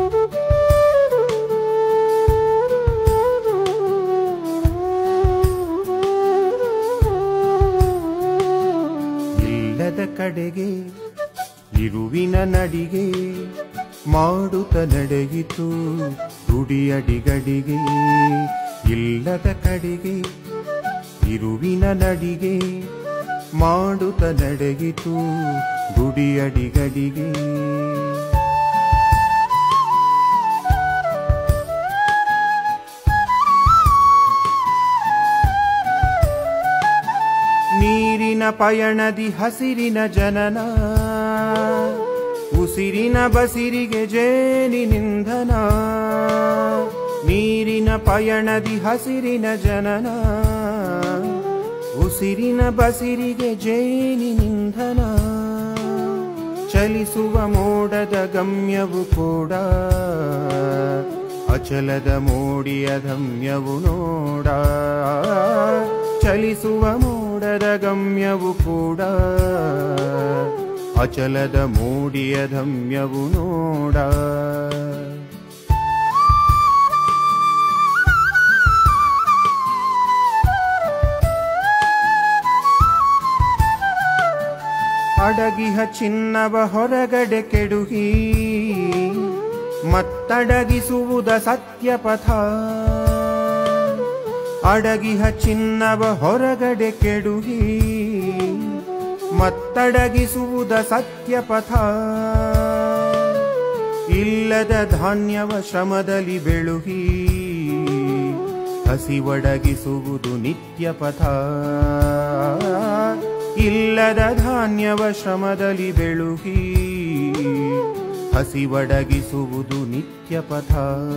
ಇಲ್ಲದ ಕಡೆಗೆ ಇರುವಿನ ನಡಿಗೆ ಮಾಡುತ್ತ ನಡೆಯಿತು ರುಡಿಯಡಿಗಡಿಗೆ ಇಲ್ಲದ ಕಡೆಗೆ ಇರುವಿನ ನಡಿಗೆ ಮಾಡುತ್ತ ನಡೆಯಿತು ರುಡಿಯಡಿಗಡಿಗೆ ನೀರಿನ ಪಯಣದಿ ಹಸಿರಿನ ಜನನ ಉಸಿರಿನ ಬಸಿರಿಗೆ ಜೇನಿನಿಂಧನ ನೀರಿನ ಪಯಣದಿ ಹಸಿರಿನ ಜನನ ಉಸಿರಿನ ಬಸಿರಿಗೆ ಜೇನಿನಿಂಧನ ಚಲಿಸುವ ಮೋಡದ ಗಮ್ಯವು ಕೂಡ ಅಚಲದ ಮೋಡಿಯ ಧಮ್ಯವು ನೋಡ ಚಲಿಸುವ ಮೋಡದ ಗಮ್ಯವು ಕೂಡ ಅಚಲದ ಮೋಡಿಯ ಧಮ್ಯವು ನೋಡ ಅಡಗಿಹ ಚಿನ್ನವ ಹೊರಗಡೆ ಕೆಡುಹಿ ಮತ್ತಡಗಿಸುವುದ ಸತ್ಯಪಥ ಅಡಗಿಹ ಚಿನ್ನವ ಹೊರಗಡೆ ಕೆಡುಹಿ ಮತ್ತಡಗಿಸುವುದ ಸತ್ಯಪಥ ಇಲ್ಲದ ಧಾನ್ಯವ ಶ್ರಮದಲ್ಲಿ ಬೆಳುಹಿ ಹಸಿವಡಗಿಸುವುದು ನಿತ್ಯ ಪಥ ಇಲ್ಲದ ಧಾನ್ಯವ ಶ್ರಮದಲ್ಲಿ ಬೆಳುಹಿ ಹಸಿವಡಗಿಸುವುದು ನಿತ್ಯ ಪಥ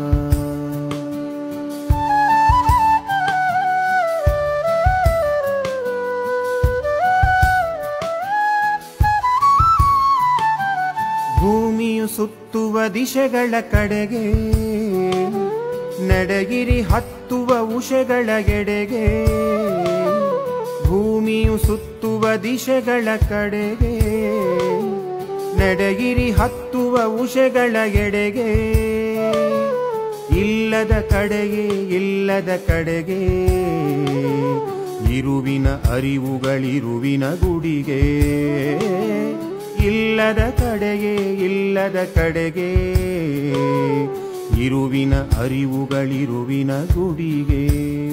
ಭೂಮಿಯು ಸುತ್ತುವ ದಿಶೆಗಳ ಕಡೆಗೆ ನಡೆಗಿರಿ ಹತ್ತುವ ಉಷೆಗಳ ಎಡೆಗೆ ಭೂಮಿಯು ಸುತ್ತುವ ದಿಶೆಗಳ ಕಡೆಗೆ ನಡೆಗಿರಿ ಹತ್ತುವ ಉಷೆಗಳ ಎಡೆಗೆ ಇಲ್ಲದ ಕಡೆಗೆ ಇಲ್ಲದ ಕಡೆಗೆ ಇರುವಿನ ಅರಿವುಗಳಿರುವಿನ ಗುಡಿಗೆ ಇಲ್ಲದ ಕಡೆಗೆ ಇಲ್ಲದ ಕಡೆಗೆ ಇರುವಿನ ಅರಿವುಗಳಿರುವಿನ ಗುಡಿಗೆ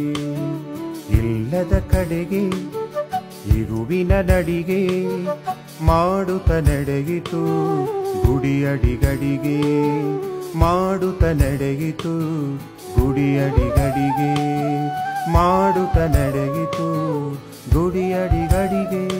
ಇಲ್ಲದ ಕಡೆಗೆ ಇರುವಿನ ನಡಿಗೆ ಮಾಡುತ್ತ ನಡೆಯಿತು ಗುಡಿಯಡಿಗಡಿಗೆ ಮಾಡುತ್ತ ನಡೆಯಿತು ಗುಡಿಯಡಿಗಡಿಗೆ ಮಾಡುತ್ತ ನಡೆಯಿತು ಗುಡಿಯಡಿಗಡಿಗೆ